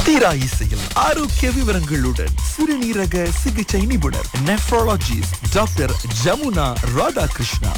தீரா இசையில் ஆரோக்கிய விவரங்களுடன் சிறுநீரக சிகிச்சை நிபுணர் நெஃப்ரோலஜிஸ்ட் டாக்டர் ஜமுனா ராதாகிருஷ்ணா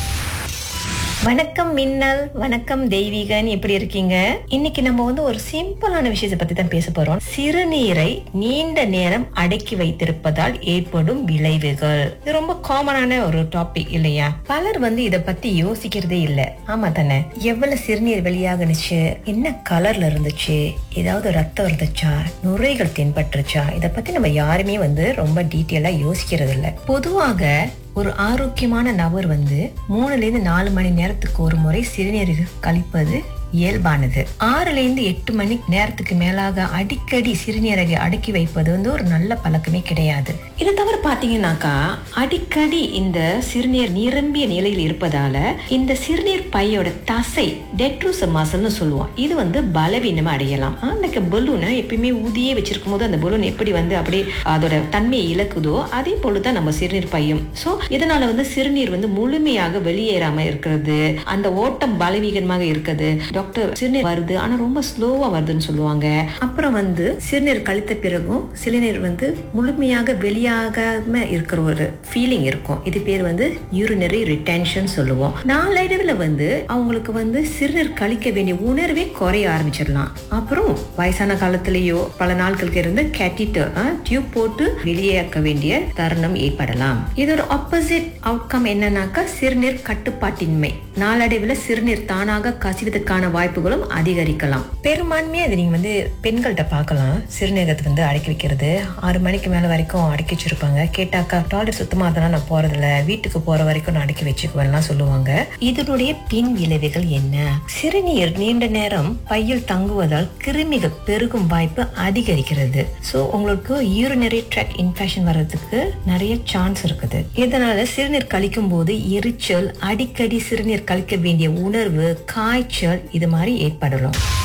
வணக்கம் மின்னல் வணக்கம் தெய்வீகன் எப்படி இருக்கீங்க இன்னைக்கு நம்ம வந்து ஒரு சிம்பிளான விஷயத்தை பத்தி தான் பேச போறோம் சிறுநீரை நீண்ட நேரம் அடக்கி வைத்திருப்பதால் ஏற்படும் விளைவுகள் இது ரொம்ப காமனான ஒரு டாபிக் இல்லையா பலர் வந்து இத பத்தி யோசிக்கிறதே இல்ல ஆமா தானே எவ்வளவு சிறுநீர் வெளியாகுனுச்சு என்ன கலர்ல இருந்துச்சு ஏதாவது ரத்தம் இருந்துச்சா நுரைகள் தென்பட்டுருச்சா இத பத்தி நம்ம யாருமே வந்து ரொம்ப டீட்டெயிலா யோசிக்கிறது இல்ல பொதுவாக ஒரு ஆரோக்கியமான நபர் வந்து மூணுல இருந்து நாலு மணி நேரத்துக்கு ஒரு முறை சிறுநீர் கழிப்பது இயல்பானது ஆறுல இருந்து எட்டு மணி நேரத்துக்கு மேலாக அடிக்கடி சிறுநீரகை அடக்கி வைப்பது வந்து ஒரு நல்ல பழக்கமே கிடையாது இதை தவிர பாத்தீங்கன்னாக்கா அடிக்கடி இந்த சிறுநீர் நிரம்பிய நிலையில் இருப்பதால இந்த சிறுநீர் பையோட தசை டெட்ரூச மசல்னு சொல்லுவோம் இது வந்து பலவீனம் அடையலாம் அன்னைக்கு பலூனை எப்பயுமே ஊதியே வச்சிருக்கும் போது அந்த பலூன் எப்படி வந்து அப்படியே அதோட தன்மையை இழக்குதோ அதே போலதான் நம்ம சிறுநீர் பையும் சோ இதனால வந்து சிறுநீர் வந்து முழுமையாக வெளியேறாம இருக்கிறது அந்த ஓட்டம் பலவீனமாக இருக்குது டாக்டர் சிறுநீர் வருது ஆனா ரொம்ப ஸ்லோவா வருதுன்னு சொல்லுவாங்க அப்புறம் வந்து சிறுநீர் கழித்த பிறகும் சிறுநீர் வந்து முழுமையாக வெளியாகாம இருக்கிற ஒரு ஃபீலிங் இருக்கும் இது பேர் வந்து யூரினரி ரிட்டென்ஷன் சொல்லுவோம் நாளடைவில் வந்து அவங்களுக்கு வந்து சிறுநீர் கழிக்க வேண்டிய உணர்வே குறைய ஆரம்பிச்சிடலாம் அப்புறம் வயசான காலத்திலேயோ பல நாட்களுக்கு இருந்து கேட்டிட்டு டியூப் போட்டு வெளியேற்க வேண்டிய தருணம் ஏற்படலாம் இதோட ஆப்போசிட் அவுட்கம் என்னன்னாக்கா சிறுநீர் கட்டுப்பாட்டின்மை நாளடைவில் சிறுநீர் தானாக கசிவதற்கான வாய்ப்புகளும் அதிகரிக்கலாம் பெரும்பான்மையா இது நீங்க வந்து பெண்கள்கிட்ட பார்க்கலாம் சிறுநீரகத்தை வந்து அடக்கி வைக்கிறது ஆறு மணிக்கு மேல வரைக்கும் அடக்கி வச்சிருப்பாங்க கேட்டாக்கா டாய்லெட் சுத்தமா அதெல்லாம் நான் போறதில்ல வீட்டுக்கு போற வரைக்கும் நான் அடக்கி வச்சுக்குவேன்லாம் சொல்லுவாங்க இதனுடைய பின் விளைவுகள் என்ன சிறுநீர் நீண்ட நேரம் பையில் தங்குவதால் கிருமிகள் பெருகும் வாய்ப்பு அதிகரிக்கிறது சோ உங்களுக்கு யூரினரி ட்ராக் இன்ஃபெக்ஷன் வர்றதுக்கு நிறைய சான்ஸ் இருக்குது இதனால சிறுநீர் கழிக்கும் போது எரிச்சல் அடிக்கடி சிறுநீர் கழிக்க வேண்டிய உணர்வு காய்ச்சல் இது மாதிரி ஏற்படலாம்